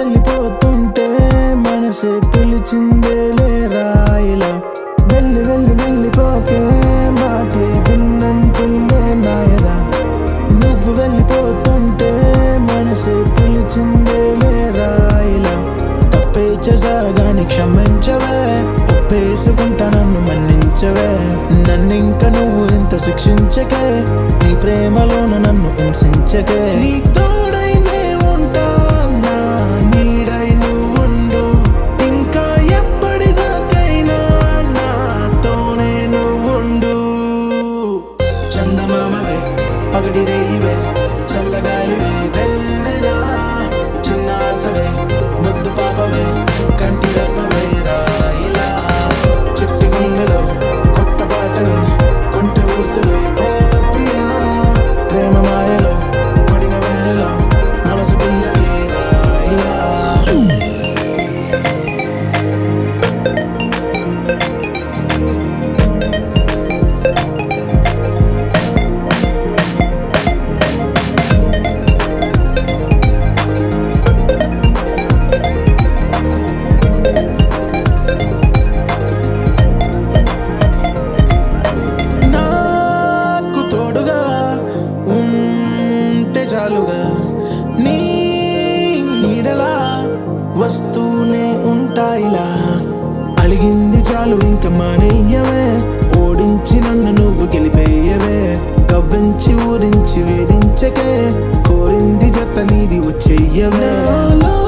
వెళ్ళిపోతుంటే మనసే పిలిచిందే లేరా ఇలా వెళ్ళి వెళ్ళి వెళ్ళిపోకే మాటే విన్నంటుందే నాయదా నువ్వు వెళ్ళిపోతుంటే మనసే పిలిచిందే లేరా ఇలా తప్పే చేసా గాని క్షమించవే ఒప్పేసుకుంటా నన్ను మన్నించవే నన్నింక నువ్వు ఇంత శిక్షించకే నీ ప్రేమలోన నన్ను హింసించకే నీ తోడైనే ఉంటా నా నీడై నువ్వుండు ఇంకా ఎప్పటిదాకైనా నాతోనే నువ్వుండు చందమామవే పగటి రేయివే చల్లగాలివే వెన్నెలా చిన్న ఆసవే ముద్దు పాపవే కంటి రత్నవే రాయిలా చిట్టి గుండెలో కొత్త పాటవే కొంట ఊసవే ఓ ప్రియా ప్రేమ మాయలో పడిన వేళలో మనసు పిల్లకి రాయిలా నాకు తోడుగా ఉంటే చాలుగా నీ నీడలా వస్తూనే ఉంటాయిలా అలిగింది చాలు ఇంక మానేయవే ఓడించి నన్ను నువ్వు గెలిపేయవే కవ్వించి ఊరించి వేధించకే కోరింది జత నీది వచ్చేయవే నాలో